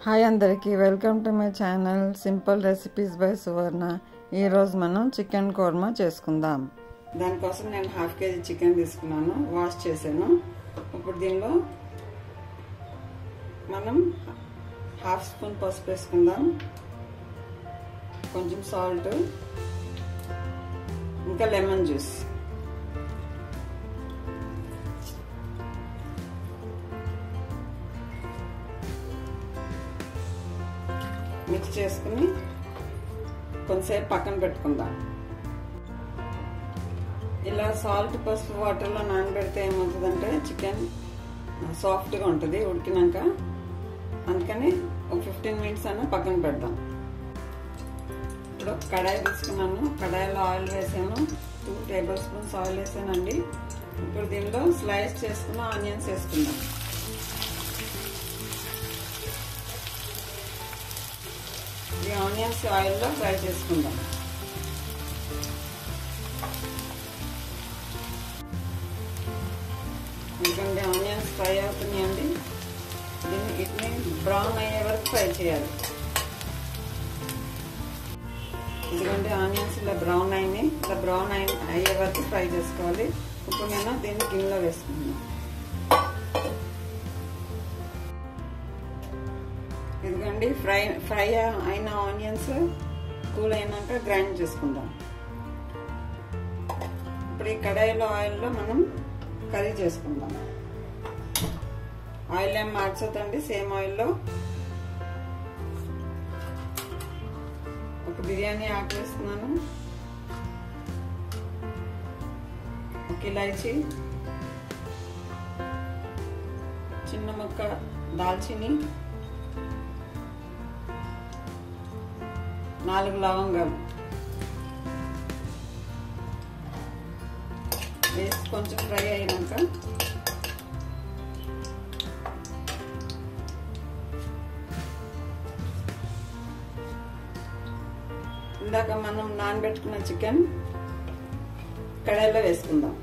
hi అందరికీ welcome to my channel simple recipes by Suvarna ఈరోజు మనం చికెన్ కోర్మా చేసుకుందాం దానికోసం నేను హాఫ్ కేజీ చికెన్ తీసుకున్నాను వాష్ చేశాను ఇప్పుడు దీనిలో మనం హాఫ్ స్పూన్ పసుపు వేసుకుందాం కొంచెం సాల్ట్ ఇంకా లెమన్ జ్యూస్ మిక్స్ చేసుకుని కొంతసేపు పక్కన పెట్టుకుందాం ఇలా సాల్ట్ పసుపు వాటర్లో నానబెడితే ఏమవుతుందంటే చికెన్ సాఫ్ట్గా ఉంటుంది ఉడికినాక అందుకని ఒక ఫిఫ్టీన్ మినిట్స్ అన్న పక్కన పెడదాం ఇప్పుడు కడాయి తీసుకున్నాను కడాయిలో ఆయిల్ వేసాను టూ టేబుల్ స్పూన్స్ ఆయిల్ వేసానండి ఇప్పుడు దీనిలో స్లైస్ చేసుకున్న ఆనియన్స్ వేసుకుందాం ఈ ఆనియన్స్ ఆయిల్లో ఫ్రై చేసుకుందాం ఎందుకంటే ఆనియన్స్ ఫ్రై అవుతున్నాయండి దీన్ని వీటిని బ్రౌన్ అయ్యే వరకు ఫ్రై చేయాలి ఎందుకంటే ఆనియన్స్ ఇలా బ్రౌన్ అయినాయి ఇలా బ్రౌన్ అయ్యే వరకు ఫ్రై చేసుకోవాలి ఇప్పుడు నేను దీన్ని గిన్నెలో వేసుకుంటున్నాను ఎందుకండి ఫ్రై ఫ్రై అయిన ఆనియన్స్ కూల్ అయినాక గ్రైండ్ చేసుకుందాం ఇప్పుడు ఈ కడాయిలో ఆయిల్లో మనం కర్రీ చేసుకుందాం ఆయిల్ ఏం మార్చొద్దండి సేమ్ ఆయిల్లో ఒక బిర్యానీ ఆకు వేస్తున్నాను ఒక ఇలాచి చిన్న ముక్క దాల్చిని నాలుగు లవంగాలు వేసి కొంచెం ఫ్రై అయినాక ఇందాక మనం నానబెట్టుకున్న చికెన్ కడాయిలో వేసుకుందాం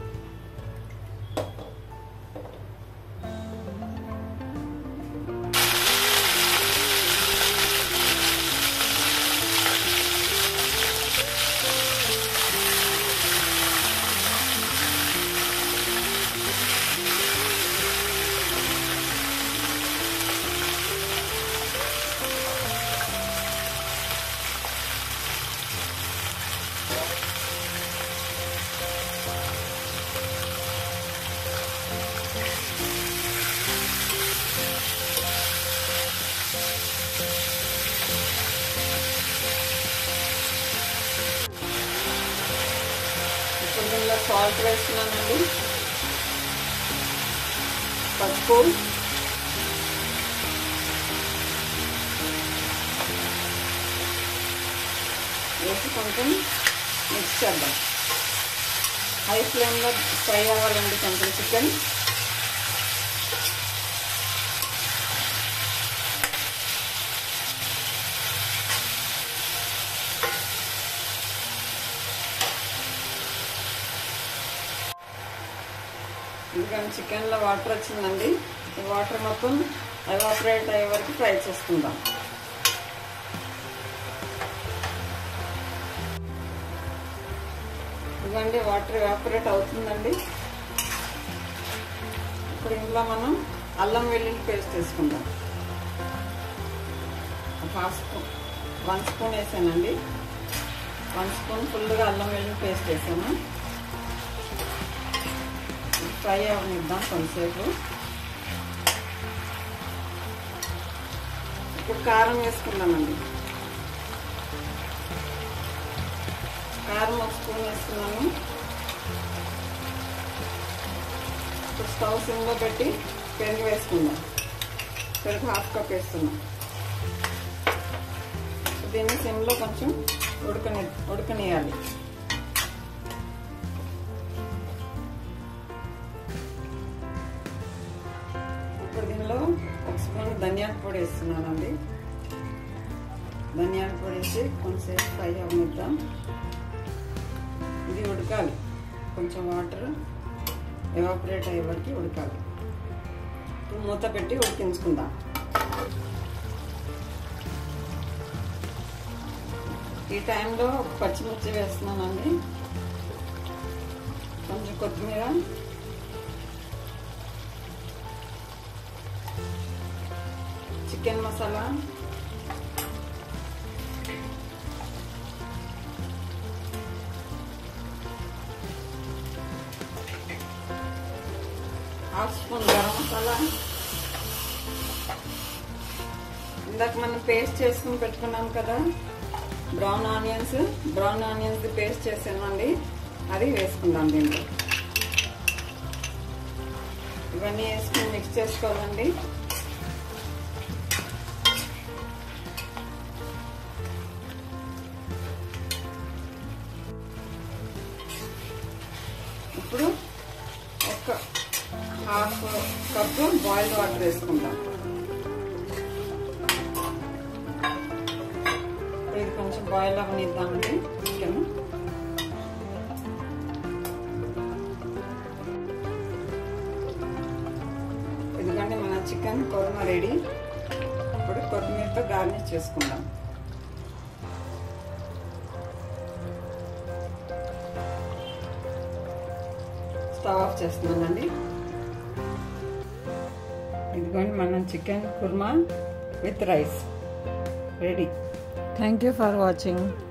ఇప్పుడు దీనిలో సాల్ట్ వేస్తున్నానండి పసుపు వేసి కొంచెం మిక్స్ చేద్దాం హై ఫ్లేమ్లో ఫ్రై అవ్వాలండి కొంచెం చికెన్ ఎందుకంటే చికెన్లో వాటర్ వచ్చిందండి ఈ వాటర్ మొత్తం ఎవాపరేట్ అయ్యే వరకు ఫ్రై చేసుకుందాం ఇదిగోండి వాటర్ ఎవాపరేట్ అవుతుందండి ఇప్పుడు ఇంట్లో మనం అల్లం వెల్లుల్లి పేస్ట్ వేసుకుందాం హాఫ్ స్పూన్ వన్ స్పూన్ వేసానండి వన్ స్పూన్ ఫుల్గా అల్లం వెల్లుల్లి పేస్ట్ వేసాను ఫ్రై అవనిద్దాం కొంతసేపు ఇప్పుడు కారం వేసుకుందామండి కారం ఒక స్పూన్ వేసుకున్నాను ఇప్పుడు స్టవ్ సిమ్లో పెట్టి పెరుగు వేసుకుందాం పెరుగు హాఫ్ కప్ వేస్తున్నాం దీన్ని సిమ్లో కొంచెం ఉడకని ఉడకనియాలి ఇప్పుడు దీనిలో ఒక స్పూన్ ధనియాల పొడి వేస్తున్నానండి ధనియాల పొడి వేసి కొంచెంసేపు ఫ్రై అవనిద్దాం ఇది ఉడకాలి కొంచెం వాటర్ ఎవాపరేట్ అయ్యే వరకు ఉడకాలి ఇప్పుడు మూత పెట్టి ఉడికించుకుందాం ఈ టైంలో పచ్చిమిర్చి వేస్తున్నానండి కొంచెం కొత్తిమీర chicken masala half spoon garam masala ఇందాక మనం పేస్ట్ చేసుకుని పెట్టుకున్నాం కదా brown onions brown onions paste చేసామండి అది వేసుకుందాం దీంట్లో ఇవన్నీ వేసుకుని మిక్స్ చేసుకోవాలండి ఇప్పుడు ఒక హాఫ్ కప్పు బాయిల్డ్ వాటర్ వేసుకుంటాం ఇది కొంచెం బాయిల్ అవనిద్దామండి చికెన్ ఎందుకంటే మన చికెన్ కొరమ రెడీ ఇప్పుడు కొత్తిమీరతో గార్నిష్ చేసుకుందాం స్టవ్ ఆఫ్ చేస్తున్నానండి ఇదిగోండి మనం chicken kurma with rice ready thank you for watching